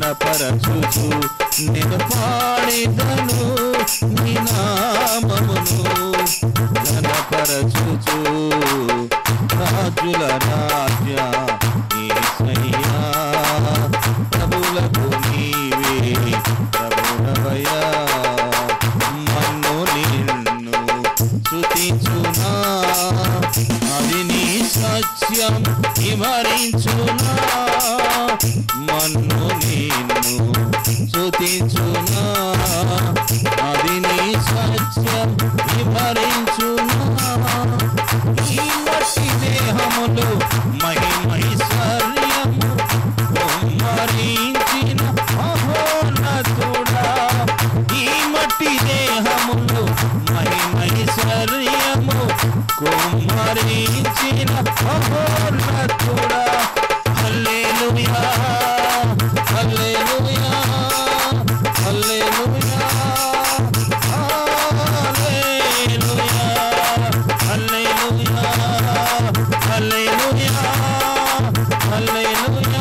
ఘనపరచుచు నేను పాడిదను నీ నామమును ఘనపరచుచు రాజుల రాజ యేసయ్యా ప్రభులకు నీవే ప్రభుడవయ్యా మన్ను నిన్ను స్తుతించునా అది నీ సత్యం వివరించునా మన్ను నిన్ను స్తుతించునా అది నీ సత్యం వివరించునా ఈ మట్టి దేహములు మహిమైశ్వర్యము కుమ్మరించిన మహోన్నతుడా ఈ మట్టి దేహములు మహిమైశ్వర్యము కుమ్మరించిన మహోన్నతుడా హల్లెలూయా హల్లెలూయా హల్లెలూయా హల్లెలూయా హల్లెలూయా హల్లెలూయా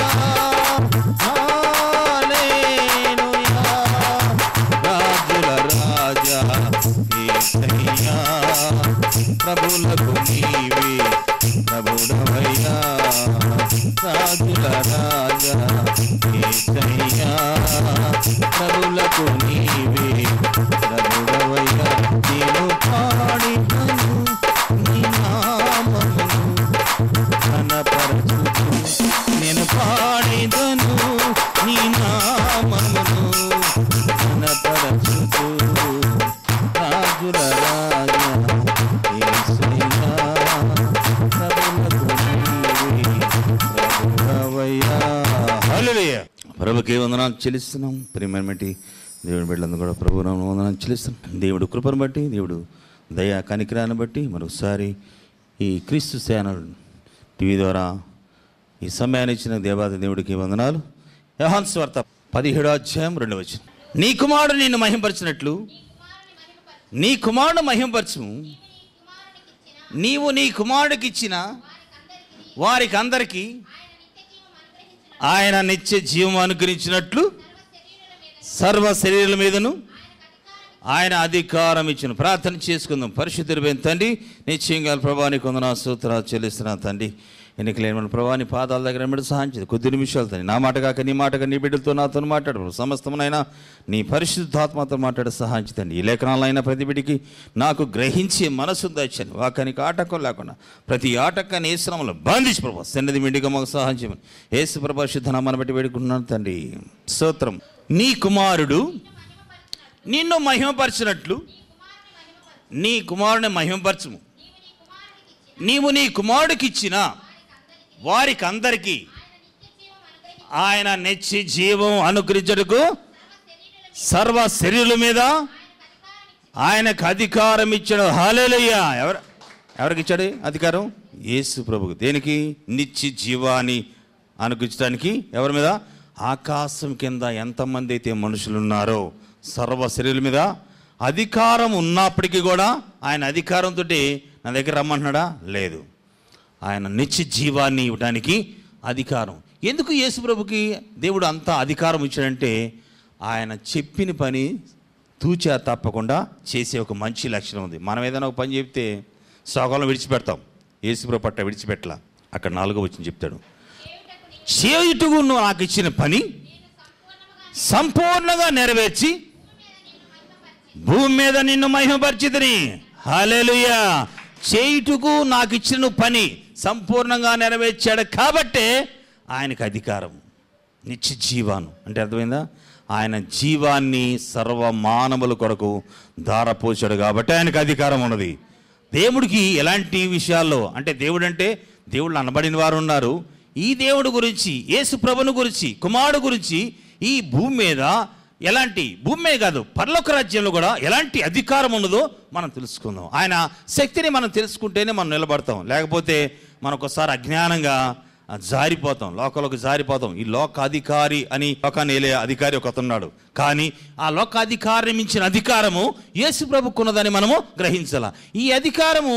హల్లెలూయా రాజుల రాజా యేసయ్యా ప్రభులకు నీవే ప్రభుడవయ్యా రాజుల రాజా యేసయ్యా ప్రభులకు నీవే ప్రభుడవయ్యా నేను పాడినను నీ నామమును ఘనపరచుచు నేను పాడిదను నీ నామమును ఘనపరచుచు రాజుల రాజా యేసయ్యా ప్రభులకు నీవే ప్రభువయ్యా హల్లెలూయా ప్రభుకే వందనాలు చెల్లిస్తున్నాం ప్రియమైన బట్టి దేవుడి బిడ్డలందరూ కూడా ప్రభు వందనాలు చెల్లిస్తున్నాం దేవుడు కృపను బట్టి దేవుడు దయా కనికరాన్ని బట్టి మరొకసారి ఈ క్రీస్తు ఛానల్ టీవీ ద్వారా ఈ సమయాన్ని ఇచ్చిన దేవాది దేవుడికి వందనాలు యహాన్ స్వార్త పదిహేడో అధ్యాయం రెండవ వచనం నీ కుమారుడు నిన్ను మహింపరిచినట్లు నీ కుమారుడు మహింపరచుము నీవు నీ కుమారుడికి ఇచ్చిన వారికి అందరికీ ఆయన నిత్య జీవం అనుగ్రహించినట్లు సర్వ శరీరాల మీదను ఆయన అధికారం ఇచ్చిన ప్రార్థన చేసుకుందాం పరిశుద్ధులైన తండ్రి నిశ్చయంగా ప్రభాని కొందన సూత్రాలు చెల్లిస్తున్నా తండ్రి ఎన్నికలేని ప్రభాని పాదాల దగ్గర మీద సహాయం చేయండి కొద్ది నిమిషాలు తండ్రి నా మాట కాక నీ మాట కాక నీ బిడ్డలతో నాతో మాట్లాడు ప్రభు. సమస్తమునైనా నీ పరిశుద్ధాత్మతో మాట్లాడే సహాయం చేయండి ఈ లేఖనాలైన ప్రతి బిడ్డకి నాకు గ్రహించే మనసు దయచండి వాకానికి ఆటంకం లేకుండా ప్రతి ఆటంకాన్ని ఏ శ్రమలో బంధించి ప్రభావ సన్నిధి మిండిగా మాకు సహాయం చేయమని ఏసు ప్రభా శుద్ధ నామాన్ని బట్టి వేడుకుంటున్నాను తండ్రి స్తోత్రం నీ కుమారుడు నిన్ను మహిమపరచినట్లు నీ కుమారుని మహిమపరచుము నీవు నీ కుమారుడికి ఇచ్చిన వారికి అందరికీ ఆయన నెచ్చి జీవం అనుగ్రహించడుకు సర్వ శరీరుల మీద ఆయనకు అధికారం ఇచ్చాడు హాలేలయ్యా ఎవరు ఎవరికి ఇచ్చాడు అధికారం యేసు ప్రభుకు దేనికి నిత్య జీవాన్ని అనుగ్రహించడానికి ఎవరి మీద ఆకాశం కింద ఎంతమంది అయితే మనుషులు ఉన్నారో సర్వ శరీరుల మీద అధికారం ఉన్నప్పటికీ కూడా ఆయన అధికారంతో నా దగ్గర రమ్మంటున్నాడా లేదు ఆయన నిత్య జీవాన్ని ఇవ్వడానికి అధికారం ఎందుకు యేసు ప్రభుకి దేవుడు అంత అధికారం ఇచ్చాడంటే ఆయన చెప్పిన పని తూచా తప్పకుండా చేసే ఒక మంచి లక్షణం ఉంది మనం ఏదైనా ఒక పని చెప్తే సగంలో విడిచిపెడతాం యేసుప్రభు పట్ట విడిచిపెట్టలా అక్కడ నాలుగో వచ్చిన చెప్తాడు చేయుటకు నువ్వు నాకు ఇచ్చిన పని సంపూర్ణంగా నెరవేర్చి భూమి మీద నిన్ను మహిమపరిచితిని హాలేలుయా చేయుటకు నాకు ఇచ్చిన పని సంపూర్ణంగా నెరవేర్చాడు కాబట్టే ఆయనకు అధికారం నిత్య జీవాను అంటే అర్థమైందా ఆయన జీవాన్ని సర్వ మానవుల కొరకు ధారపోసాడు కాబట్టి ఆయనకు అధికారం ఉన్నది దేవుడికి ఎలాంటి విషయాల్లో అంటే దేవుడు అంటే దేవుళ్ళు అనబడిన వారు ఉన్నారు ఈ దేవుడు గురించి యేసు ప్రభుని గురించి కుమారుడు గురించి ఈ భూమి మీద ఎలాంటి భూమి మీద కాదు పర్లోక రాజ్యంలో కూడా ఎలాంటి అధికారం ఉన్నదో మనం తెలుసుకుందాం ఆయన శక్తిని మనం తెలుసుకుంటేనే మనం నిలబడతాం లేకపోతే మనం ఒకసారి అజ్ఞానంగా ఆ, జారిపోతాం లోకంలోకి జారిపోతాం ఈ లోకాధికారి అని లోకాన్ని ఏలే అధికారి ఒక ఉన్నాడు కానీ ఆ లోకాధికారిని మించిన అధికారము యేసు ప్రభుకున్నదని మనము గ్రహించాల ఈ అధికారము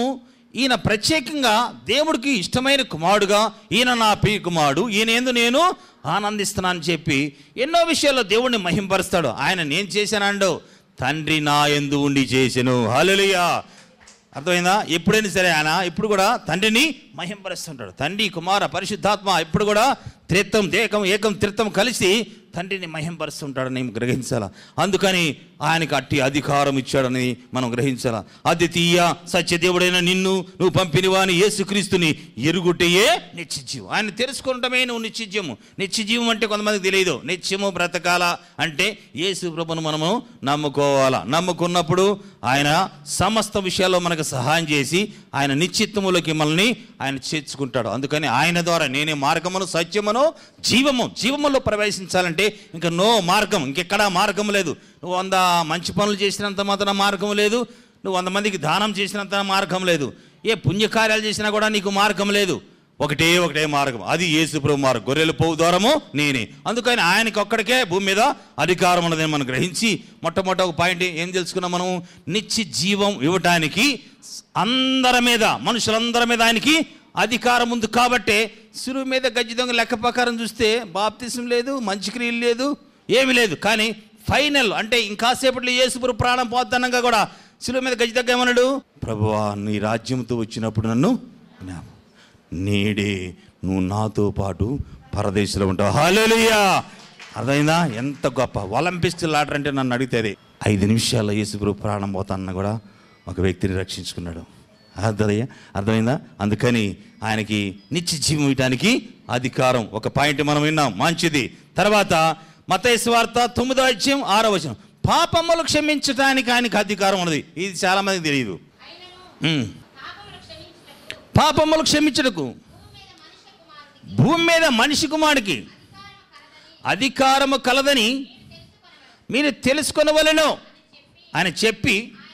ఈయన ప్రత్యేకంగా దేవుడికి ఇష్టమైన కుమారుడుగా ఈయన నా ప్రియ కుమారుడు ఈయన ఏందు నేను ఆనందిస్తున్నానని చెప్పి ఎన్నో విషయాల్లో దేవుడిని మహింపరుస్తాడు ఆయన నేను చేశానండు తండ్రి నా ఎందు ఉండి చేసెను హల్లెలూయా అర్థమైందా ఎప్పుడైనా సరే ఆయన ఇప్పుడు కూడా తండ్రిని మహింపరుస్తుంటాడు తండ్రి కుమార పరిశుద్ధాత్మ ఇప్పుడు కూడా త్రిత్వం దేకం ఏకం త్రిత్వం కలిసి తండ్రిని మహింపరుస్తుంటాడని గ్రహించాల అందుకని ఆయనకి అట్టి అధికారం ఇచ్చాడని మనం గ్రహించాల అద్వితీయ సత్యదేవుడైన నిన్ను నువ్వు పంపిన వాని యేసుక్రీస్తుని ఎరుగుటయే నిత్యజీవం ఆయన తెలుసుకుంటమే నువ్వు నిత్యజీవము నిత్యజీవం అంటే కొంతమందికి తెలియదు నిత్యము బ్రతకాల అంటే యేసు ప్రభును మనము నమ్ముకోవాలా నమ్ముకున్నప్పుడు ఆయన సమస్త విషయాల్లో మనకు సహాయం చేసి ఆయన నిశ్చిత్తములోకి మనల్ని ఆయన చేర్చుకుంటాడు అందుకని ఆయన ద్వారా నేనే మార్గమును సత్యమును జీవము జీవములో ప్రవేశించాలంటే ఇంకా నో మార్గం ఇంకెక్కడా మార్గం లేదు నువ్వు వంద మంచి పనులు చేసినంత మాత్రం మార్గం లేదు నువ్వు వంద మందికి దానం చేసినంత మార్గం లేదు ఏ పుణ్యకార్యాలు చేసినా కూడా నీకు మార్గం లేదు ఒకటే ఒకటే మార్గం అది యేసుప్రభు మార్గం గొర్రెలు పోవు ద్వారము నేనే అందుకని ఆయనకి ఒక్కడికే భూమి మీద అధికారం ఉన్నదని మనం గ్రహించి మొట్టమొదటి ఒక పాయింట్ ఏం తెలుసుకున్నాం మనం నిత్య జీవం ఇవ్వటానికి అందరి మీద మనుషులందరి మీద ఆయనకి అధికారం ఉంది కాబట్టే సురువు మీద గజ్జి దొంగ లెక్క ప్రకారం చూస్తే బాప్తిసం లేదు మంచి క్రియలు లేదు ఏమీ లేదు కానీ ఫైనల్ అంటే ఇంకాసేపట్లో యేసుపురు ప్రాణం పోద్దనంగా కూడా సులువు మీద గజ్జి దగ్గర ఏమన్నాడు ప్రభువా నీ రాజ్యంతో వచ్చినప్పుడు నన్ను జ్ఞాపకం నేడే నువ్వు నాతో పాటు పరదేశంలో ఉంటావు హాలేలుయా అర్థమైందా ఎంత గొప్ప ఒలింపిక్స్ ఆర్డర్ అంటే నన్ను అడిగితే ఐదు నిమిషాల్లో యేసుప్రభు ప్రాణం పోతాన్న కూడా ఒక వ్యక్తిని రక్షించుకున్నాడు అర్థమయ్యా అర్థమైందా అందుకని ఆయనకి నిత్య జీవం ఇవ్వటానికి అధికారం ఒక పాయింట్ మనం విన్నాం మంచిది తర్వాత మతేసు వార్త తొమ్మిదో అధ్యాయం ఆరో వచనం పాపములు క్షమించటానికి ఆయనకి అధికారం ఉన్నది ఇది చాలా మందికి తెలియదు ఉమ్. పాపములు క్షమించడకు భూమి మీద మనిషి కుమారుడికి అధికారము కలదని మీరు తెలుసుకొనవలెను ఆయన చెప్పి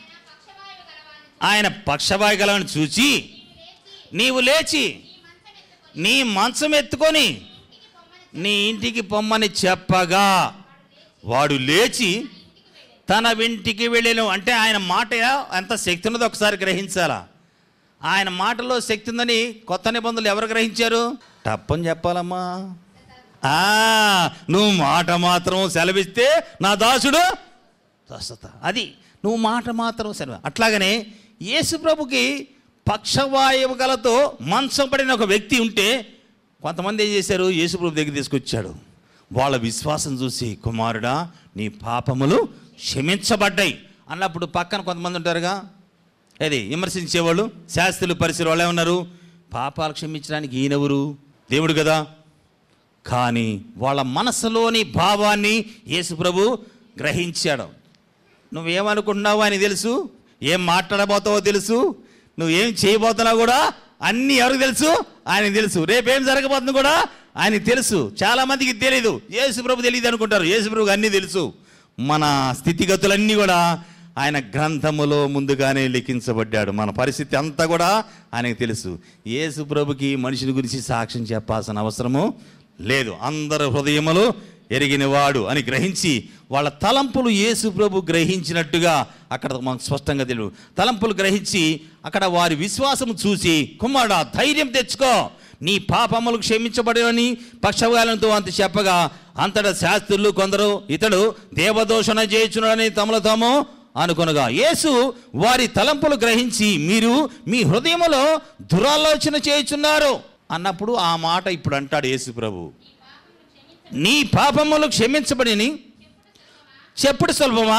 ఆయన పక్షవాయు గలని చూచి నీవు లేచి నీ మంచం ఎత్తుకొని నీ ఇంటికి పొమ్మని చెప్పగా వాడు లేచి తన ఇంటికి వెళ్ళాను అంటే ఆయన మాట ఎంత శక్తి ఉన్నదో ఒకసారి గ్రహించాలా ఆయన మాటలో శక్తి ఉందని కొత్త నిబంధనలు ఎవరు గ్రహించారు తప్పని చెప్పాలమ్మా ఆ, నువ్వు మాట మాత్రం సెలవిస్తే నా దాసుడు స్వస్థత అది నువ్వు మాట మాత్రం సెలవు అట్లాగనే యేసుప్రభుకి పక్షవాయువు గలతో మంచం పడిన ఒక వ్యక్తి ఉంటే కొంతమంది ఏం చేశారు యేసుప్రభు దగ్గర తీసుకొచ్చాడు వాళ్ళ విశ్వాసం చూసి కుమారుడా నీ పాపములు క్షమించబడ్డాయి అన్నప్పుడు పక్కన కొంతమంది ఉంటారుగా అది విమర్శించేవాళ్ళు శాస్త్రులు పరిసర వాళ్ళు ఏమన్నారు పాపాలు క్షమించడానికి ఈయనెవరు దేవుడు కదా కానీ వాళ్ళ మనసులోని భావాన్ని యేసు ప్రభు గ్రహించాడు నువ్వేమనుకుంటున్నావు అని తెలుసు ఏం మాట్లాడబోతావో తెలుసు నువ్వేం చేయబోతున్నావు కూడా అన్నీ ఎవరికి తెలుసు ఆయనకి తెలుసు రేపేం జరగబోతుంది కూడా ఆయనకి తెలుసు చాలా మందికి తెలియదు యేసు ప్రభు తెలియదు అనుకుంటారు యేసు ప్రభుకి అన్నీ తెలుసు మన స్థితిగతులన్నీ కూడా ఆయన గ్రంథములో ముందుగానే లిఖించబడ్డాడు మన పరిస్థితి అంతా కూడా ఆయనకు తెలుసు యేసు ప్రభుకి మనిషిని గురించి సాక్ష్యం చెప్పాల్సిన అవసరము లేదు అందరు హృదయములు ఎరిగినవాడు అని గ్రహించి వాళ్ళ తలంపులు యేసు ప్రభు గ్రహించినట్టుగా అక్కడ మనకు స్పష్టంగా తెలియదు తలంపులు గ్రహించి అక్కడ వారి విశ్వాసం చూసి కుమారుడా ధైర్యం తెచ్చుకో నీ పాపములు క్షమించబడని పక్షవాలంతో అంత చెప్పగా అంతటా శాస్త్రులు కొందరు ఇతడు దేవదోషణ చేయుచున్నాడని తమలో తాము అనుకొనగా యేసు వారి తలంపులు గ్రహించి మీరు మీ హృదయములో దురాలోచన చేయుచున్నారు అన్నప్పుడు ఆ మాట ఇప్పుడు అంటాడు యేసు ప్రభు నీ పాపములు క్షమించబడిని చెప్పుడు సులభమా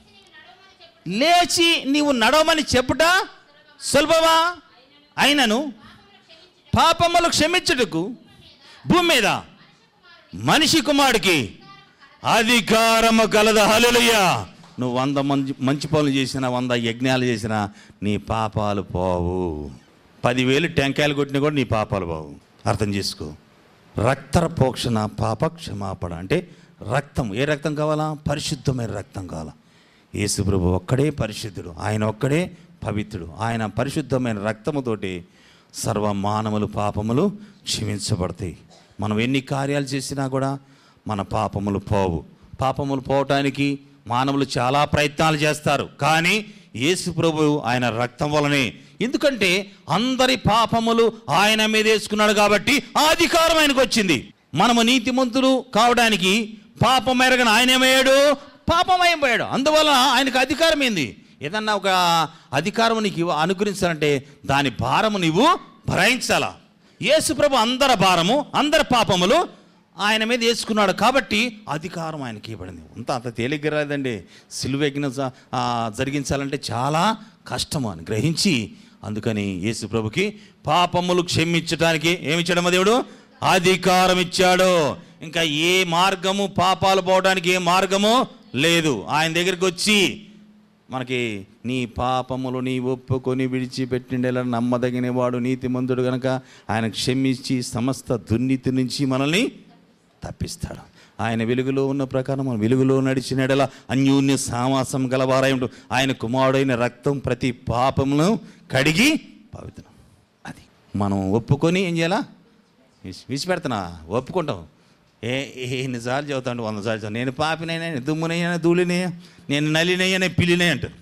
లేచి నీవు నడవమని చెప్పుట సులభమా అయినను పాపములు క్షమించుటకు భూమి మీద మనిషి కుమారుడికి అధికారము కలదు హల్లెలూయా నువ్వు వంద మంచి మంచి పనులు చేసినా వంద యజ్ఞాలు చేసినా నీ పాపాలు పోవు పదివేలు టెంకాయలు కొట్టినా కూడా నీ పాపాలు పోవు అర్థం చేసుకో రక్త పోక్షణ పాప క్షమాపణ అంటే రక్తం ఏ రక్తం కావాలా పరిశుద్ధమైన రక్తం కావాలా యేసుప్రభు ఒక్కడే పరిశుద్ధుడు ఆయన ఒక్కడే పవిత్రుడు ఆయన పరిశుద్ధమైన రక్తముతోటి సర్వ మానవులు పాపములు క్షమించబడతాయి మనం ఎన్ని కార్యాలు చేసినా కూడా మన పాపములు పోవు పాపములు పోవటానికి మానవులు చాలా ప్రయత్నాలు చేస్తారు కానీ యేసు ప్రభు ఆయన రక్తం వలనే ఎందుకంటే అందరి పాపములు ఆయన మీద వేసుకున్నాడు కాబట్టి ఆ అధికారం ఆయనకు వచ్చింది మనము నీతిమంతులు కావడానికి పాపం ఎరగని ఆయన ఏమయ్యాడు పాపమైపోయాడు అందువలన ఆయనకు అధికారం ఏంది ఏదన్నా ఒక అధికారం నీకు ఇవ్వ- అనుగ్రహించాలంటే దాని భారము నీవు భరాయించాలా యేసుప్రభు అందరి భారము అందరి పాపములు ఆయన మీద వేసుకున్నాడు కాబట్టి అధికారం ఆయనకి ఇవ్వబడింది అంత అంత తేలిగ్గా రాదండి సిలువెగ్న జరిగించాలంటే చాలా కష్టము అని గ్రహించి అందుకని యేసు ప్రభుకి పాపములు క్షమించడానికి ఏమి ఇచ్చాడమ్మ దేవుడు అధికారం ఇచ్చాడు ఇంకా ఏ మార్గము పాపాలు పోవడానికి ఏ మార్గము లేదు ఆయన దగ్గరికి వచ్చి మనకి నీ పాపములు నీ ఒప్పుకొని విడిచిపెట్టిండేలా నమ్మదగిన వాడు నీతిమంతుడు గనక ఆయన క్షమించి సమస్త దుర్నీతి నుంచి మనల్ని తప్పిస్తాడు ఆయన వెలుగులో ఉన్న ప్రకారం మనం వెలుగులో నడిచినడల అన్యోన్య సామాసం గలవారై ఉంటూ ఆయన కుమారుడైన రక్తం ప్రతి పాపమును కడిగి పవిత్రం అది మనం ఒప్పుకొని ఏం చేయాలా విసి- విసిపెడుతున్నా ఒప్పుకుంటాం ఏ ఏ ఎన్నిసార్లు చదువుతాడు వంద సార్లు చదువు నేను పాపినైనా దుమ్మునైనా ధూళినయ్యా నేను నలినయ్యా పిల్లినే అంటారు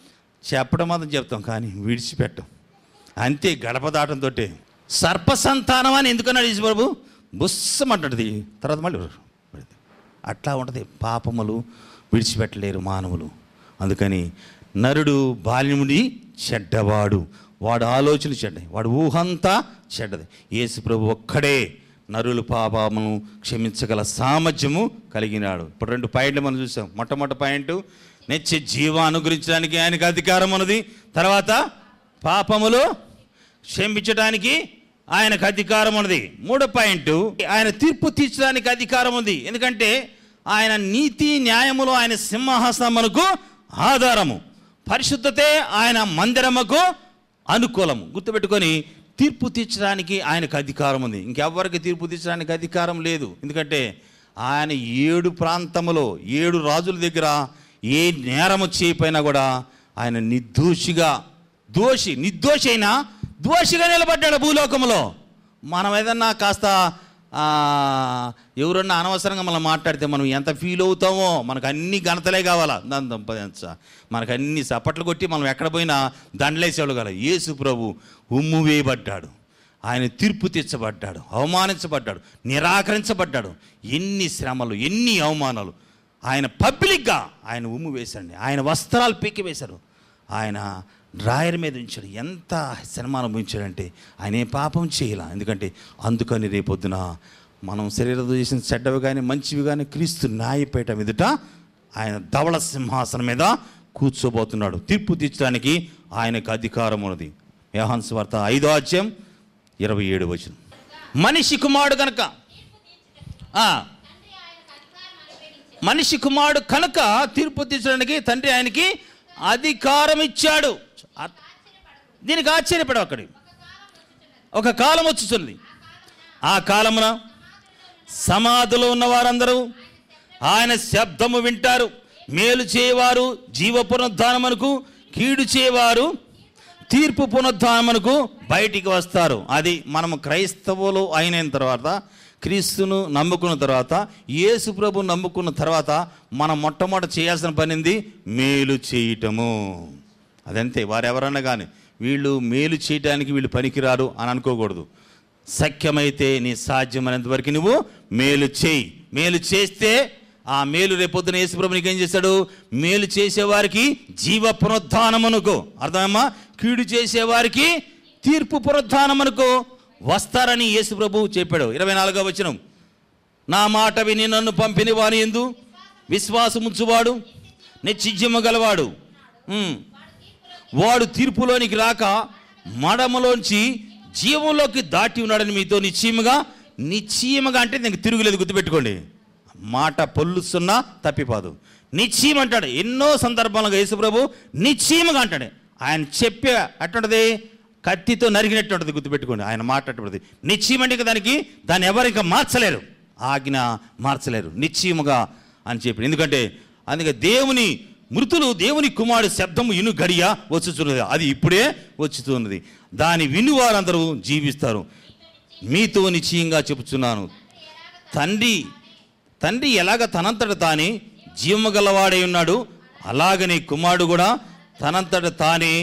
చెప్పడం మాత్రం చెప్తాం కానీ విడిచిపెట్టాం అంతే గడప దాటంతో సర్ప సంతానం అని ఎందుకన్నాడు యేసు ప్రభు బుస్సమంటది తర్వాత మళ్ళీ పెడతాడు. అట్లా ఉంటుంది పాపములు విడిచిపెట్టలేరు మానవులు అందుకని నరుడు బాల్యం నుండి చెడ్డవాడు వాడు ఆలోచన చెడ్డ వాడు ఊహంతా చెడ్డది యేసు ప్రభు ఒక్కడే నరులు పాపమును క్షమించగల సామర్థ్యము కలిగినాడు ఇప్పుడు రెండు పాయింట్లు మనం చూసాం మొట్టమొదటి పాయింట్ నిత్య జీవం అనుగ్రహించడానికి ఆయనకు అధికారం ఉన్నది తర్వాత పాపములు క్షమించడానికి ఆయనకు అధికారం ఉన్నది మూడో పాయింట్ ఆయన తీర్పు తీర్చడానికి అధికారం ఉంది ఎందుకంటే ఆయన నీతి న్యాయములు ఆయన సింహాసనమునకు ఆధారము పరిశుద్ధతే ఆయన మందిరముకు అనుకూలము గుర్తుపెట్టుకొని తీర్పు తీర్చడానికి ఆయనకు అధికారం ఉంది ఇంకెవ్వరికి తీర్పు తీర్చడానికి అధికారం లేదు ఎందుకంటే ఆయన ఏడు ప్రాంతములో ఏడు రాజుల దగ్గర ఏ నేరము చేయపోయినా కూడా ఆయన నిర్దోషిగా దోషి నిర్దోషి అయినా దోషిగా నిలబడ్డాడు భూలోకంలో మనం ఏదన్నా కాస్త ఆ, ఎవరన్నా అనవసరంగా మనం మాట్లాడితే మనం ఎంత ఫీల్ అవుతామో మనకు అన్ని ఘనతలే కావాలా దాని దంప- మనకు అన్ని చప్పట్లు కొట్టి మనం ఎక్కడ పోయినా దండలేసేవాళ్ళు కాదు యేసు ప్రభు ఉమ్ము వేయబడ్డాడు ఆయన తీర్పు తెచ్చబడ్డాడు అవమానించబడ్డాడు నిరాకరించబడ్డాడు ఎన్ని శ్రమలు ఎన్ని అవమానాలు ఆయన పబ్లిక్గా ఆయన ఉమ్ము వేశాడు ఆయన వస్త్రాలు పీకి వేశాడు ఆయన డ్రాయర్ మీద ఉంచాడు ఎంత శ్రమ అనుభవించాడంటే ఆయన ఏ పాపం చేయాల ఎందుకంటే అందుకని రేపొద్దున మనం శరీరంతో చేసిన చెడ్డవి కానీ మంచివి కానీ క్రీస్తు న్యాయపేట మీదట ఆయన ధవళ సింహాసనం మీద కూర్చోబోతున్నాడు తీర్పు తీర్చడానికి ఆయనకు అధికారం ఉన్నది యోహాన్స్ వార్త ఐదో అధ్యాయం ఇరవై ఏడు వచ్చిన మనిషి కుమారుడు కనుక ఆ, మనిషి కుమారుడు కనుక తీర్పు తీర్చడానికి తండ్రి ఆయనకి అధికారం ఇచ్చాడు ఆ- దీనికి ఆశ్చర్యపడవు అక్కడి ఒక కాలం వచ్చుచున్నది ఆ కాలమున సమాధిలో ఉన్న వారందరూ ఆయన శబ్దము వింటారు మేలు చేయవారు జీవ పునరుద్ధానమునకు కీడు చేయవారు తీర్పు పునరుద్ధానమునకు బయటికి వస్తారు అది మనము క్రైస్తవులు అయిన తర్వాత క్రీస్తును నమ్ముకున్న తర్వాత యేసు ప్రభు నమ్ముకున్న తర్వాత మనం మొట్టమొదట చేయాల్సిన పనింది మేలు చేయటము అదంతే వారెవరన్నా కానీ వీళ్ళు మేలు చేయటానికి వీళ్ళు పనికిరారు అని అనుకోకూడదు సఖ్యమైతే నీ సాధ్యమైనంత వరకు నువ్వు మేలు చేయి మేలు చేస్తే ఆ మేలు రేపొద్దున యేసుప్రభు నీకు ఏం చేశాడు మేలు చేసేవారికి జీవ పునరుద్ధానమునకు అర్థమమ్మా కీడు చేసేవారికి తీర్పు పునరుద్ధానమునకు వస్తారని యేసుప్రభు చెప్పాడు ఇరవై నాలుగో వచనం నా మాట విని నన్ను పంపిన వాని ఎందు విశ్వాసముంచువాడు నిశ్చిజ్యము గలవాడు ఉమ్. వాడు తీర్పులోనికి రాక మడమలోంచి జీవంలోకి దాటి ఉన్నాడని మీతో నిశ్చయముగా నిశ్చయముగా అంటే నీకు తిరుగులేదు గుర్తుపెట్టుకోండి మాట పొల్లుస్తున్నా తప్పిపోదు నిశ్చయం అంటాడు ఎన్నో సందర్భాలుగా యేసుప్రభు నిశ్చయముగా అంటాడు ఆయన చెప్పే అటువంటిది కత్తితో నరిగినట్టు ఉంటుంది గుర్తుపెట్టుకోండి ఆయన మాట అటువంటిది నిశ్చయం అంటే ఇక దానికి దాన్ని ఎవరు ఇంకా మార్చలేరు ఆజ్ఞ మార్చలేరు నిశ్చయముగా అని చెప్పి ఎందుకంటే అందుకే దేవుని మృతులు దేవుని కుమారుడు శబ్దము ఇను గడియ వచ్చుచున్నది అది ఇప్పుడే వచ్చుతున్నది దాని విను వారందరూ జీవిస్తారు మీతో నిశ్చయంగా చెప్పుచున్నాను తండ్రి తండ్రి ఎలాగ తనంతట తానే జీవము గలవాడై ఉన్నాడు అలాగనే కుమారుడు కూడా తనంతట తానే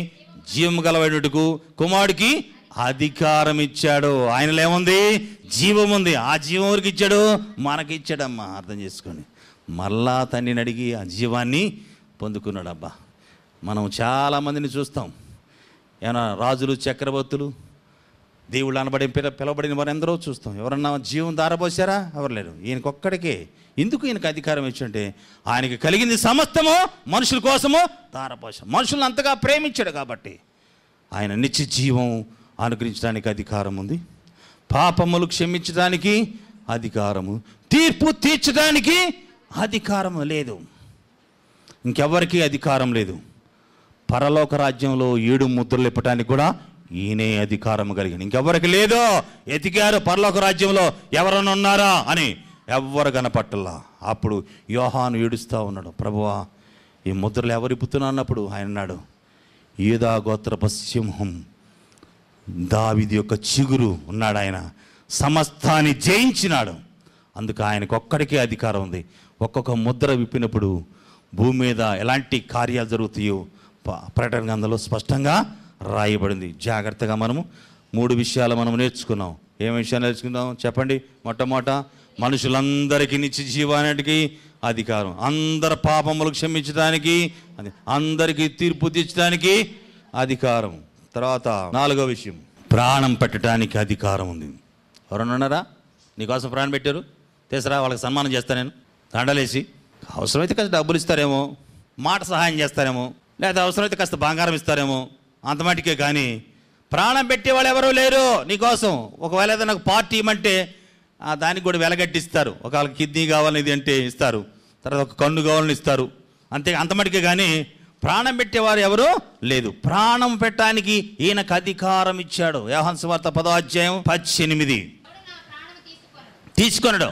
జీవం గలవైనటుకు కుమారుడికి అధికారం ఇచ్చాడు ఆయనలో ఏముంది జీవం ఉంది ఆ జీవం ఎవరికి ఇచ్చాడు మనకి ఇచ్చాడమ్మా అర్థం చేసుకోండి మళ్ళా తండ్రిని అడిగి ఆ జీవాన్ని పొందుకున్నాడబ్బా మనం చాలామందిని చూస్తాం ఏమైనా రాజులు చక్రవర్తులు దేవుళ్ళు అనబడి పిల పిలవబడిన వారు ఎందరో చూస్తాం ఎవరన్నా జీవం దారపోసారా ఎవరు లేరు ఈయనకొక్కడికే ఎందుకు ఈయనకు అధికారం ఇచ్చంటే ఆయనకి కలిగింది సమస్తము మనుషుల కోసము దారపోసాం మనుషులను అంతగా ప్రేమించాడు కాబట్టి ఆయన నిత్య జీవం అనుగ్రహించడానికి అధికారం ఉంది పాపములు క్షమించడానికి అధికారము తీర్పు తీర్చడానికి అధికారం లేదు ఇంకెవరికీ అధికారం లేదు పరలోక రాజ్యంలో ఏడు ముద్రలు ఇప్పటానికి కూడా ఈయనే అధికారం కలిగిన ఇంకెవరికి లేదో ఎతికారు పరలోక రాజ్యంలో ఎవరైనా ఉన్నారా అని ఎవ్వరు కనపట్టలా అప్పుడు యోహాను ఏడుస్తూ ఉన్నాడు ప్రభువా ఈ ముద్రలు ఎవరు ఇప్పుతున్నా అన్నప్పుడు ఆయన అన్నాడు ఏదా గోత్రప సింహం దావిది యొక్క చిగురు ఉన్నాడు ఆయన సమస్తాన్ని జయించినాడు అందుకు ఆయనకు ఒక్కడికే అధికారం ఉంది ఒక్కొక్క ముద్ర విప్పినప్పుడు భూమి మీద ఎలాంటి కార్యాలు జరుగుతాయో ప- ప్రకటన గ్రంథంలో స్పష్టంగా రాయబడింది జాగ్రత్తగా మనము మూడు విషయాలు మనం నేర్చుకున్నాం ఏం విషయాలు నేర్చుకున్నాం చెప్పండి మొట్టమొదట మనుషులందరికీ నిత్య జీవానికి అధికారం అందరి పాపములు క్షమించడానికి అది అందరికీ తీర్పు తీర్చడానికి అధికారం తర్వాత నాలుగో విషయం ప్రాణం పెట్టడానికి అధికారం ఉంది ఎవరన్నా ఉన్నారా నీకోసం ప్రాణం పెట్టారు తెసరా వాళ్ళకి సన్మానం చేస్తా నేను దండలేసి అవసరమైతే కాస్త డబ్బులు ఇస్తారేమో మాట సహాయం చేస్తారేమో లేదా అవసరమైతే కాస్త బంగారం ఇస్తారేమో అంత మటుకే కానీ ప్రాణం పెట్టేవాళ్ళు ఎవరూ లేరు నీకోసం ఒకవేళ ఏదైనా నాకు పార్టీ ఇమ్మంటే ఆ దానికి కూడా వెలగట్టిస్తారు ఒకవేళ కిడ్నీ కావాలని ఇది అంటే ఇస్తారు తర్వాత ఒక కన్ను కావాలని ఇస్తారు అంతే అంత మటుకే కానీ ప్రాణం పెట్టేవారు ఎవరు లేదు ప్రాణం పెట్టడానికి ఈయనకు అధికారం ఇచ్చాడు యోహాన్ సువార్త పదో అధ్యాయం పద్దెనిమిది తీసుకొనడు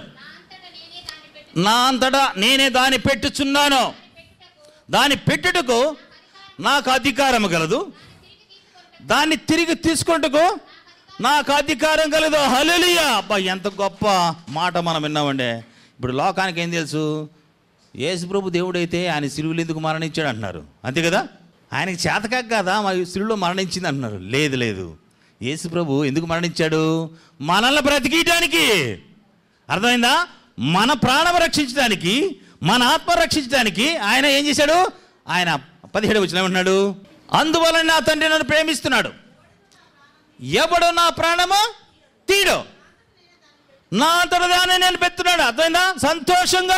నా అంతటా నేనే దాన్ని పెట్టుచున్నాను దాన్ని పెట్టుటకు నాకు అధికారం కలదు దాన్ని తిరిగి తీసుకుంటకు నాకు అధికారం కలదు హల్లెలూయా అబ్బా ఎంత గొప్ప మాట మనం విన్నామండి ఇప్పుడు లోకానికి ఏం తెలుసు యేసు ప్రభు దేవుడైతే ఆయన సిలువులు ఎందుకు మరణించాడు అంటున్నారు అంతే కదా ఆయనకి చేతకాక కదా మా సిలువులో మరణించింది అంటున్నారు లేదు లేదు యేసు ప్రభు ఎందుకు మరణించాడు మనల్ని బ్రతికియటానికి అర్థమైందా మన ప్రాణం రక్షించడానికి మన ఆత్మ రక్షించడానికి ఆయన ఏం చేశాడు ఆయన పదిహేడు వచ్చిన ఏమంటున్నాడు అందువలన నా తండ్రి నన్ను ప్రేమిస్తున్నాడు ఎవడు నా ప్రాణము తీడు నా అంతట దాన్ని నేను పెడుతున్నాడు అర్థమైందా సంతోషంగా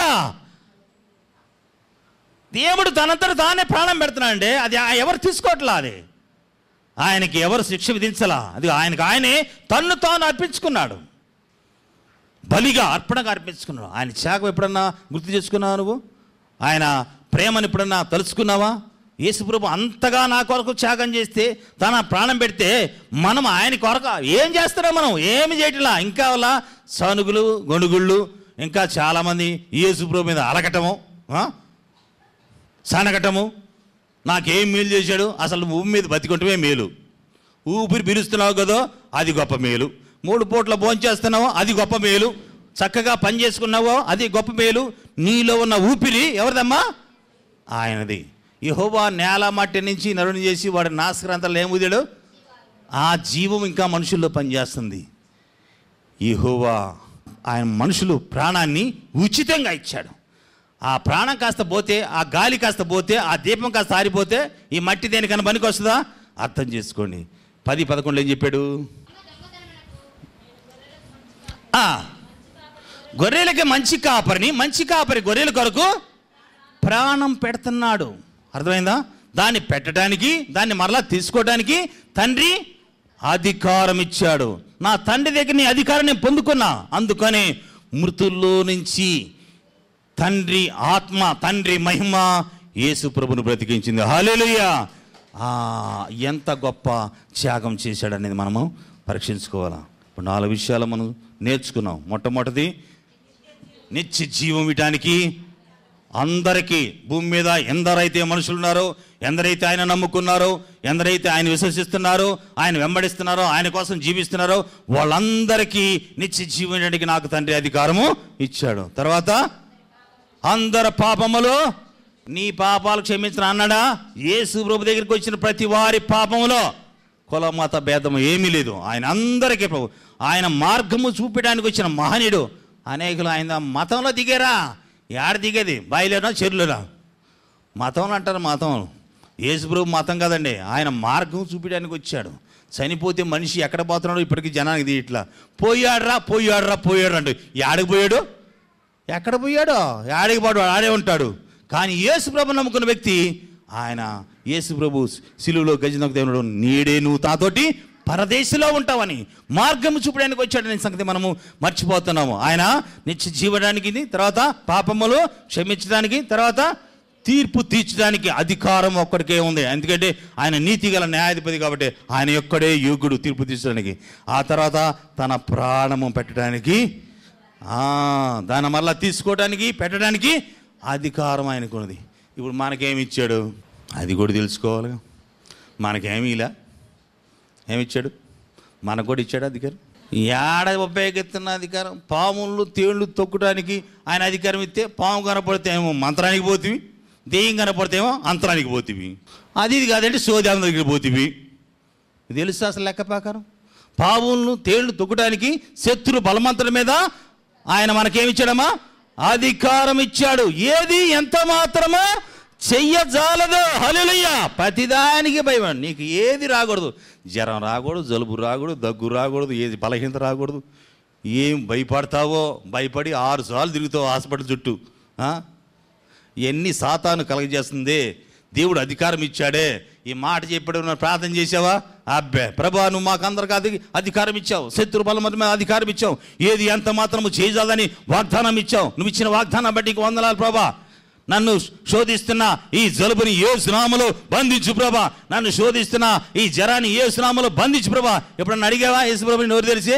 దేవుడు తనంతట తానే ప్రాణం పెడుతున్నాడండి అది ఆ- ఎవరు తీసుకోవట్లా అది ఆయనకి ఎవరు శిక్ష విధించలా అది ఆయనకి ఆయనే తన్ను తాను అర్పించుకున్నాడు బలిగా అర్పణగా అర్పించుకున్నావు ఆయన త్యాగం ఎప్పుడన్నా గుర్తు చేసుకున్నావా నువ్వు ఆయన ప్రేమను ఎప్పుడన్నా తలుచుకున్నావా యేసుప్రభు అంతగా నా కొరకు త్యాగం చేస్తే తన ప్రాణం పెడితే మనం ఆయన కొరకు ఏం చేస్తారా మనం ఏమి చేయట్లా ఇంకా వల్ల సనుగులు గొణుగుళ్ళు ఇంకా చాలామంది యేసుప్రభు మీద అలకటము ఆ? సనగటము నాకేం మేలు చేశాడు అసలు భూమి మీద బతికుంటమే మేలు ఊపిరి పీలుస్తున్నావు కదా అది గొప్ప మేలు మూడు పూట్ల భోంచేస్తున్నావో అది గొప్ప మేలు చక్కగా పని చేసుకున్నావో అది గొప్ప మేలు నీలో ఉన్న ఊపిరి ఎవరిదమ్మా ఆయనది యెహోవా నేల మట్టి నుంచి నరుని చేసి వాడి నాశక్రాంతాలు ఏం ఊదాడు ఆ జీవం ఇంకా మనుషుల్లో పనిచేస్తుంది యెహోవా ఆయన మనుషులు ప్రాణాన్ని ఉచితంగా ఇచ్చాడు ఆ ప్రాణం కాస్త పోతే ఆ గాలి కాస్త పోతే ఆ దీపం కాస్త ఆరిపోతే ఈ మట్టి దేనికన్నా పనికి వస్తుందా అర్థం చేసుకోండి పది పదకొండులో ఏం చెప్పాడు ఆ, గొర్రెలకి మంచి కాపరిని మంచి కాపరి గొర్రెల కొరకు ప్రాణం పెడుతున్నాడు అర్థమైందా దాన్ని పెట్టడానికి దాన్ని మరలా తీసుకోవడానికి తండ్రి అధికారం ఇచ్చాడు నా తండ్రి దగ్గర నీ అధికారం నేను పొందుకున్నా అందుకని మృతుల్లో నుంచి తండ్రి ఆత్మ తండ్రి మహిమ యేసు ప్రభును బ్రతికించింది హాలేలుయా ఎంత గొప్ప త్యాగం చేశాడనేది మనము పరీక్షించుకోవాలా ఇప్పుడు నాలుగు విషయాలు మనం నేర్చుకున్నాం మొట్టమొదటిది నిత్య జీవం ఇవ్వటానికి అందరికీ భూమి మీద ఎందరైతే మనుషులు ఉన్నారో ఎందరైతే ఆయన నమ్ముకున్నారో ఎందరైతే ఆయన విశ్వసిస్తున్నారో ఆయన వెంబడిస్తున్నారో ఆయన కోసం జీవిస్తున్నారో వాళ్ళందరికీ నిత్య జీవం ఇవ్వడానికి నాకు తండ్రి అధికారము ఇచ్చాడు తర్వాత అందరి పాపములు నీ పాపాలు క్షమించిన అన్నాడా యేసు ప్రభు దగ్గరికి వచ్చిన ప్రతి వారి పాపములో కుల మత భేదము ఏమీ లేదు ఆయన అందరికీ ప్రభు ఆయన మార్గము చూపించడానికి వచ్చిన మహనీయుడు అనేకులు ఆయన మతంలో దిగారా ఏడ దిగేది బాయిలేనా చెరువులేనా మతంలో అంటారు మతం యేసుప్రభు మతం కదండి ఆయన మార్గం చూపించడానికి వచ్చాడు చనిపోతే మనిషి ఎక్కడ పోతున్నాడో ఇప్పటికీ జనానికి ఇది ఇట్లా పోయాడురా పోయాడురా పోయాడు అంటూ యాడికి పోయాడు ఎక్కడ పోయాడో యాడికి పోడు ఆడే ఉంటాడు కానీ యేసు ప్రభు నమ్ముకున్న వ్యక్తి ఆయన యేసు ప్రభు సిలువలో గజనకు దేవుడు నీడే నువ్వు తాతోటి పరదేశంలో ఉంటావని మార్గం చూపడానికి వచ్చాడనే సంగతి మనము మర్చిపోతున్నాము ఆయన నిత్య జీవడానికి తర్వాత పాపములు క్షమించడానికి తర్వాత తీర్పు తీర్చడానికి అధికారం ఒక్కడికే ఉంది ఎందుకంటే ఆయన నీతి గల న్యాయాధిపతి కాబట్టి ఆయన ఒక్కడే యోగుడు తీర్పు తీర్చడానికి ఆ తర్వాత తన ప్రాణము పెట్టడానికి ఆ, దాన్ని మళ్ళా తీసుకోవడానికి పెట్టడానికి అధికారం ఆయనకు ఉన్నది ఇప్పుడు మనకేమి ఇచ్చాడు అది కూడా తెలుసుకోవాలి మనకేమీ ఇలా ఏమిచ్చాడు మనకు కూడా ఇచ్చాడు అధికారం ఏడ ఉపయోగిస్తున్న అధికారం పాములు తేళ్ళు తొక్కడానికి ఆయన అధికారం ఇస్తే పాము కనపడితే ఏమో మంత్రానికి పోతివి దెయ్యం కనపడితే ఏమో అంతరానికి పోతివి అది ఇది కాదంటే సోదాం దగ్గర పోతివి తెలుసు అసలు లెక్క ప్రకారం పావులను తేళ్లు తొక్కడానికి శత్రు బలమంతుల మీద ఆయన మనకేమిచ్చాడమ్మా అధికారం ఇచ్చాడు ఏది ఎంత మాత్రమో చెయ్యజాలదు హల్లెలూయా ప్రతిదానికి భయం నీకు ఏది రాకూడదు జ్వరం రాకూడదు జలుబు రాకూడదు దగ్గు రాకూడదు ఏది బలహీనత రాకూడదు ఏం భయపడతావో భయపడి ఆరు సార్లు తిరుగుతావు హాస్పిటల్ చుట్టూ ఆ? ఎన్ని సాతాను కలగజేస్తుంది దేవుడు అధికారం ఇచ్చాడే ఈ మాట చెప్పాడు నువ్వు ప్రార్థన చేసావా అబ్బే ప్రభా నువ్వు మాకందరికి అధి అధికారం ఇచ్చావు శత్రు బలం మీద అధికారం ఇచ్చావు ఏది ఎంత మాత్రము చేయజాలని వాగ్దానం ఇచ్చావు నువ్వు ఇచ్చిన వాగ్దానం బట్టి నీకు వందనాలు ప్రభా నన్ను శోధిస్తున్న ఈ జలుబుని ఏ సునామలో బంధించు ప్రభా నన్ను శోధిస్తున్న ఈ జరాన్ని ఏ సునామలో బంధించు ప్రభా ఎప్పుడన్నా అడిగావా యేసు ప్రభుని నోరు తెలిసి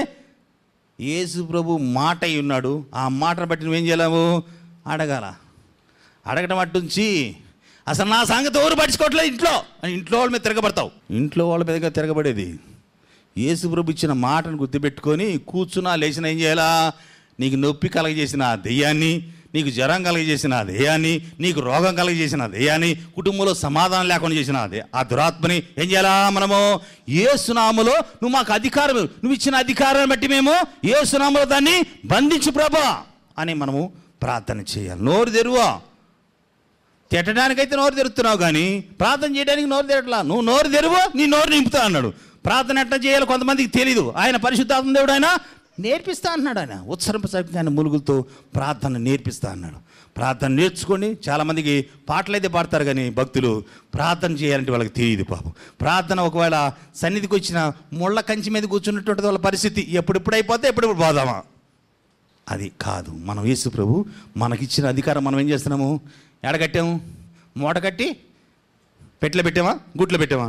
యేసు ప్రభు మాట అయి ఉన్నాడు ఆ మాటను బట్టి నువ్వేం చేయలేము అడగాల అడగటం అట్టుంచి అసలు నా సంగతి ఎవరు పట్టించుకోవట్లేదు ఇంట్లో అని ఇంట్లో వాళ్ళ మీద తిరగబడతావు ఇంట్లో వాళ్ళ మీదగా తిరగబడేది యేసు ప్రభు ఇచ్చిన మాటను గుర్తుపెట్టుకొని కూర్చున్నా లేచిన ఏం చేయాలా నీకు నొప్పి కలగజేసిన ఆ దెయ్యాన్ని నీకు జ్వరం కలగజేసిన ఆ దెయ్యాన్ని నీకు రోగం కలగజేసిన ఆ దెయ్యాన్ని కుటుంబంలో సమాధానం లేకుండా చేసిన అదే ఆ దురాత్మని ఏం చేయాలా మనము ఏ సునాములో నువ్వు మాకు అధికారం ఇవ్వు. నువ్వు ఇచ్చిన అధికారాన్ని బట్టి మేము ఏ సునాములో దాన్ని బంధించు ప్రభా అని మనము ప్రార్థన చేయాలి నోరు తెరువా తిట్టడానికైతే నోరు తెరుతున్నావు కానీ ప్రార్థన చేయడానికి నోరు తెరట్లా నువ్వు నోరు తెరువు నీ నోరు నింపుతా అన్నాడు ప్రార్థన ఎట్లా చేయాలో కొంతమందికి తెలియదు ఆయన పరిశుద్ధాత్మ దేవుడు ఆయన నేర్పిస్తా అన్నాడు ఆయన ఉత్సరింపసాగిన ములుగులతో ప్రార్థన నేర్పిస్తా అన్నాడు ప్రార్థన నేర్చుకొని చాలామందికి పాటలు అయితే పాడతారు కానీ భక్తులు ప్రార్థన చేయాలంటే వాళ్ళకి తెలియదు పాపం ప్రార్థన ఒకవేళ సన్నిధికి వచ్చిన ముళ్ళ కంచి మీద కూర్చున్నటువంటి వాళ్ళ పరిస్థితి ఎప్పుడెప్పుడు అయిపోతే ఎప్పుడెప్పుడు పోదామా అది కాదు మనం యేసు ప్రభు మనకిచ్చిన అధికారం మనం ఏం చేస్తున్నాము ఎడగట్టాము మూట కట్టి పెట్లో పెట్టామా గుట్లో పెట్టామా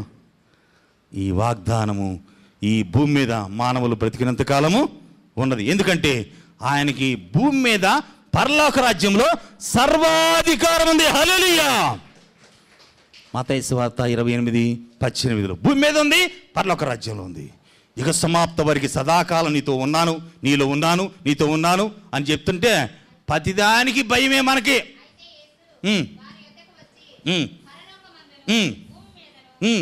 ఈ వాగ్దానము ఈ భూమి మీద మానవులు బ్రతికినంత కాలము ఉన్నది ఎందుకంటే ఆయనకి భూమి మీద పరలోక రాజ్యంలో సర్వాధికారం ఉంది హల్లెలూయా మతైసు వార్త ఇరవై ఎనిమిది పద్దెనిమిదిలో భూమి మీద ఉంది పరలోక రాజ్యంలో ఉంది ఇక సమాప్త వరకు సదాకాలం నీతో ఉన్నాను నీలో ఉన్నాను నీతో ఉన్నాను అని చెప్తుంటే ప్రతిదానికి భయమే మనకి ఉమ్, ఉమ్, ఉమ్, ఉమ్.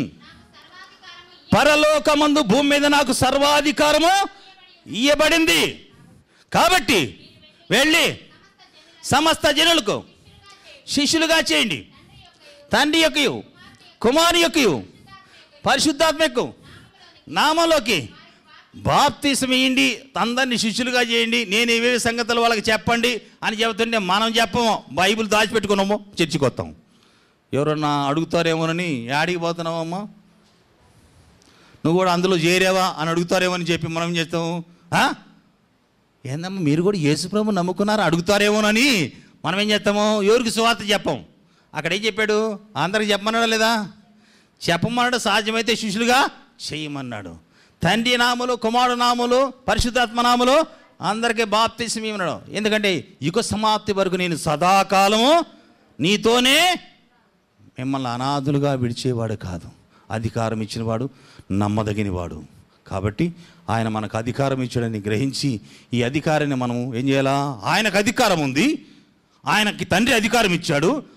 పరలోకమందు భూమి మీద నాకు సర్వాధికారము ఇయ్యబడింది కాబట్టి వెళ్ళి సమస్త జనులకు శిష్యులుగా చేయండి తండ్రి యొక్కయు కుమారు యొక్కయు పరిశుద్ధాత్మకు నామంలోకి బాప్తీసం ఇయ్యండి అందరినీ శిష్యులుగా చేయండి నేను ఏవేవి సంగతులు వాళ్ళకి చెప్పండి అని చెబుతుంటే మనం చెప్పము బైబిల్ దాచిపెట్టుకున్నాము చర్చికి వస్తాం ఎవరన్నా అడుగుతారేమోనని యాడికి పోతున్నావమ్మా నువ్వు కూడా అందులో చేరావా అని అడుగుతారేమో అని చెప్పి మనం ఏం చేస్తాము ఆ? ఏందమ్మా మీరు కూడా యేసుప్రభు నమ్ముకున్నారు అడుగుతారేమోనని మనం ఏం చేస్తాము ఎవరికి సువార్త చెప్పం అక్కడ ఏం చెప్పాడు అందరికి చెప్పమన్నాడా లేదా చెప్పమన్నాడు సాధ్యమైతే శిష్యులుగా చేయమన్నాడు తండ్రి నామలు కుమారుడు నామలు పరిశుద్ధాత్మ నామలు అందరికీ బాప్తిసం ఇవ్వన్నాడు ఎందుకంటే యుగ సమాప్తి వరకు నేను సదాకాలము నీతోనే మిమ్మల్ని అనాథులుగా విడిచేవాడు కాదు అధికారం ఇచ్చినవాడు నమ్మదగినవాడు కాబట్టి ఆయన మనకు అధికారం ఇచ్చాడని గ్రహించి ఈ అధికారాన్ని మనం ఏం చేయాలా ఆయనకు అధికారం ఉంది ఆయనకి తండ్రి అధికారం ఇచ్చాడు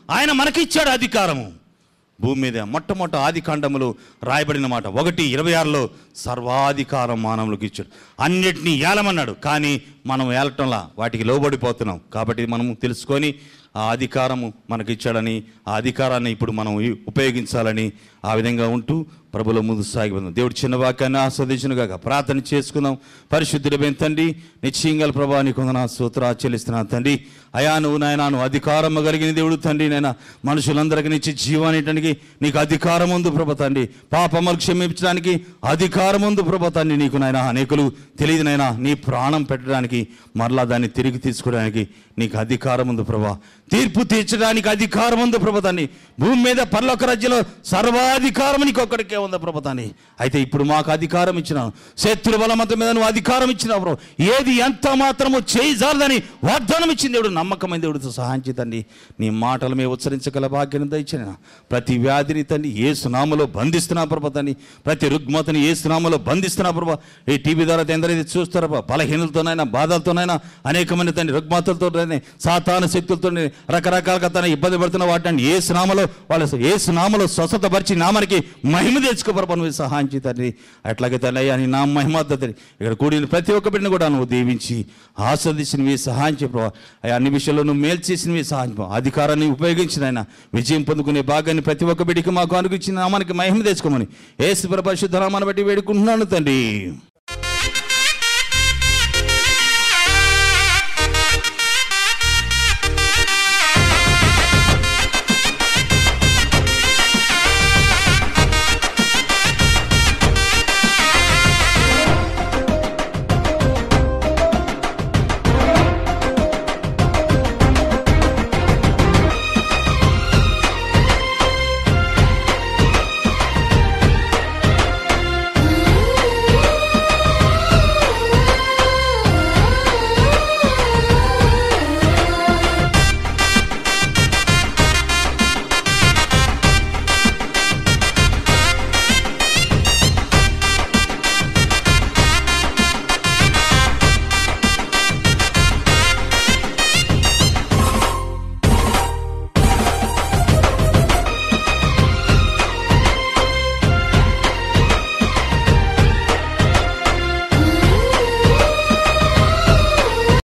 ఆయన మనకిచ్చాడు అధికారము భూమి మీద మొట్టమొదట ఆది కాండములు రాయబడిన మాట ఒకటి ఇరవై ఆరులో సర్వాధికారం మానవులకు ఇచ్చాడు అన్నిటినీ ఏలమన్నాడు కానీ మనం ఏలటంలా వాటికి లోబడిపోతున్నాం కాబట్టి మనము తెలుసుకొని ఆ అధికారము మనకి ఇచ్చాడని ఆ అధికారాన్ని ఇప్పుడు మనం ఈ- ఉపయోగించాలని ఆ విధంగా ఉంటూ ప్రభులో ముందు సాగిపోదాం దేవుడు చిన్న వాక్యాన్ని ఆస్వాదించునుగాక ప్రార్థన చేసుకుందాం పరిశుద్ధుడమైన తండ్రి నిశ్చయంగా ప్రభా నీకు నా సూత్ర చెల్లిస్తున్నా తండ్రి అయా నువ్వు నాయన నువ్వు అధికారము కలిగిన దేవుడు తండ్రి నాయన మనుషులందరికీ నిచ్చి జీవానిటానికి నీకు అధికారం ఉంది ప్రభ తండ్రి పాపములు క్షమించడానికి అధికారం ఉంది ప్రభ తండ్రి నీకు నాయన అనేకులు తెలియదు నాయన నీ ప్రాణం పెట్టడానికి మరలా దాన్ని తిరిగి తీసుకోవడానికి నీకు అధికారం ఉంది ప్రభా తీర్పు తీర్చడానికి అధికారం ఉంది ప్రభతాన్ని భూమి మీద పర్లోక రాజ్యంలో సర్వాధికారం నీకు ఒక్కడికే ఉంది ప్రభతాన్ని అయితే ఇప్పుడు మాకు అధికారం ఇచ్చినావు శత్రు బలమంత మీద నువ్వు అధికారం ఇచ్చినావు ప్రభు ఏది ఎంత మాత్రము చేయజాలదని వాగ్దానం ఇచ్చింది దేవుడు నమ్మకమైన దేవుడితో సహాయం చేతండి నీ మాటలు మేము ఉచ్చరించగల భాగ్యం దయచిన ప్రతి వ్యాధిని తండ్రి ఏ సునామలో బంధిస్తున్నా ప్రభతాన్ని ప్రతి రుగ్మతని ఏ సునామలో బంధిస్తున్నా ప్రభా ఈ టీవీ ద్వారా ఎందరైతే చూస్తారో ప్రభా బలహీనలతోనైనా బాధలతోనైనా అనేకమైన తండ్రి రుగ్మతలతో సాతాన శక్తులతో రకరకాలుగా తన ఇబ్బంది పడుతున్న వాటిని ఏ స్నామలో వాళ్ళ ఏ స్నామలో స్వస్థత పరిచి నామానికి మహిమ తెచ్చుకో ప్రభా నువ్వు సహాయం చేయి తండ్రి అట్లాగే తల్లి అయ్యా నీ నా మహిమ తండ్రి ఇక్కడ కూడిన ప్రతి ఒక్క బిడ్డను కూడా నువ్వు దీవించి ఆస్వాదించినవి సహాయం చేయ ప్రభా అయ్యా అన్ని విషయాల్లో నువ్వు మేలు చేసినవి సహాయం చేయి. అధికారాన్ని ఉపయోగించిన ఆయన విజయం పొందుకునే భాగాన్ని ప్రతి ఒక్క బిడ్డకి మాకు అనుగుచ్చిన నామానికి మహిమ తెచ్చుకోమని ఏసు పరిశుద్ధ నామాన్ని బట్టి వేడుకుంటున్నాను తండ్రి